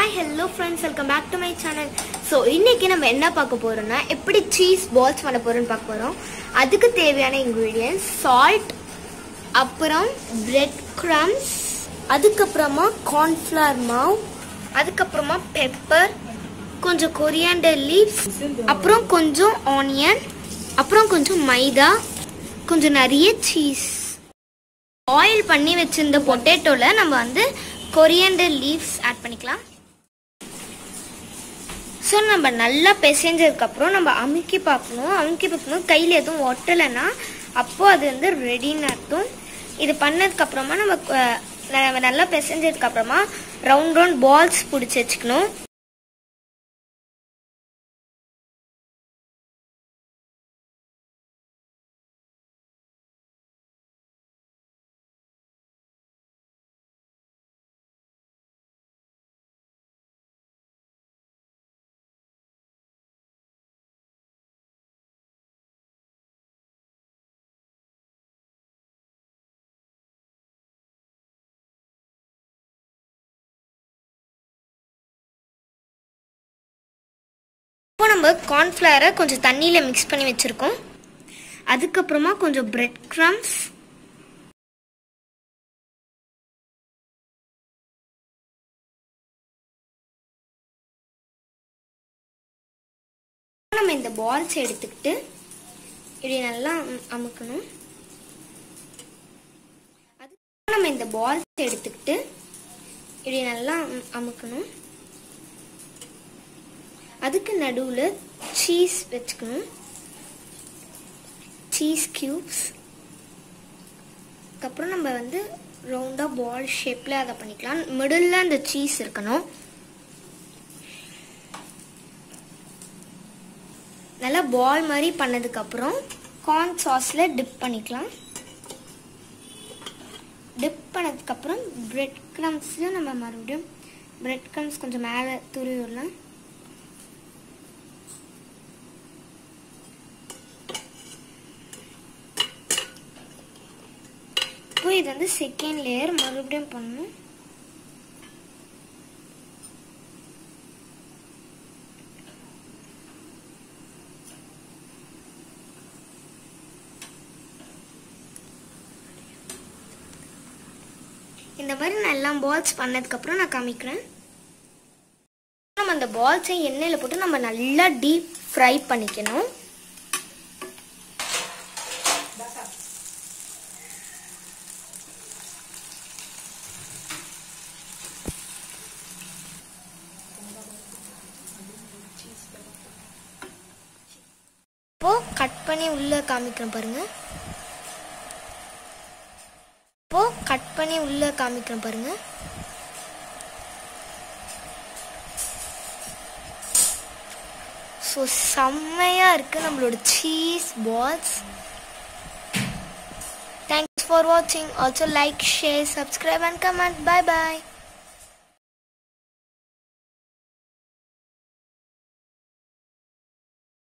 hi hello friends welcome back to my channel so இன்னைக்கு நம்ம என்ன பார்க்க போறோம்னா எப்படி சீஸ் பால்ஸ் பண்ண போறோம்னு பார்க்க போறோம் அதுக்கு தேவையான இன்க்ரீடியன்ஸ் சால்ட் அப்புறம் பிரெட் க்ரம்ஸ் அதுக்கப்புறமா கார்ன்ஃப்ளவர் மாவு அதுக்கப்புறமா பெப்பர் கொஞ்சம் கொரியாண்டர் லீவ்ஸ் அப்புறம் கொஞ்சம் ஆனியன் அப்புறம் கொஞ்சம் மைதா கொஞ்சம் நிறைய சீஸ் ஆயில் பண்ணி வச்சிருந்த பொட்டேட்டோல நம்ம வந்து கொரியண்டர் லீவ்ஸ் ஆட் பண்ணிக்கலாம் ஸோ நம்ம நல்லா பிசைஞ்சதுக்கப்புறம் நம்ம அமுக்கி பார்க்கணும் அமுக்கி பார்க்கணும் கையில் எதுவும் ஒட்டலைன்னா அப்போது அது வந்து ரெடின்னு அர்த்தம் இது பண்ணதுக்கப்புறமா நம்ம அஹ், நம்ம நல்லா பிசைஞ்சதுக்கப்புறமா ரவுண்ட் ரவுண்ட் பால்ஸ் பிடிச்சி வச்சுக்கணும் இப்போ நம்ம கார்ன்ஃப்ளவரை கொஞ்சம் தண்ணியில் மிக்ஸ் பண்ணி வச்சுருக்கோம் அதுக்கப்புறமா கொஞ்சம் பிரெட் க்ரம்ஸ் நம்ம இந்த பால்ஸ் எடுத்துக்கிட்டு இப்படி நல்லா அம்- அமுக்கணும் அது நம்ம இந்த பால்ஸ் எடுத்துக்கிட்டு இப்படி நல்லா அம்- அமுக்கணும் அதுக்கு நடுவில் சீஸ் வச்சுக்கணும் சீஸ் கியூப்ஸ் அதுக்கப்புறம் நம்ம வந்து ரவுண்டாக பால் ஷேப்பில் அதை பண்ணிக்கலாம் மிடில் அந்த சீஸ் இருக்கணும் நல்லா பால் மாதிரி பண்ணதுக்கப்புறம் கார்ன் சாஸில் டிப் பண்ணிக்கலாம் டிப் பண்ணதுக்கப்புறம் பிரெட் க்ரம்ஸில் நம்ம மறுபடியும் பிரெட் க்ரம்ஸ் கொஞ்சம் மேலே துருவி விடலாம் இப்போ இது வந்து செகண்ட் லேயர் மறுபடியும் பண்ணணும் இந்த மாதிரி நான் எல்லாம் பால்ஸ் பண்ணதுக்கப்புறம் நான் காமிக்கிறேன் நம்ம அந்த பால்ஸை எண்ணெயில் போட்டு நம்ம நல்லா டீப் ஃப்ரை பண்ணிக்கணும் இப்போ கட் பண்ணி உள்ள காமிக்கிறேன் பாருங்க இப்போ கட் பண்ணி உள்ள காமிக்கிறேன் பாருங்க ஸோ செம்மையா இருக்கு நம்மளோட சீஸ் பால்ஸ் தேங்க்ஸ் ஃபார் வாட்சிங் also like share subscribe and comment bye bye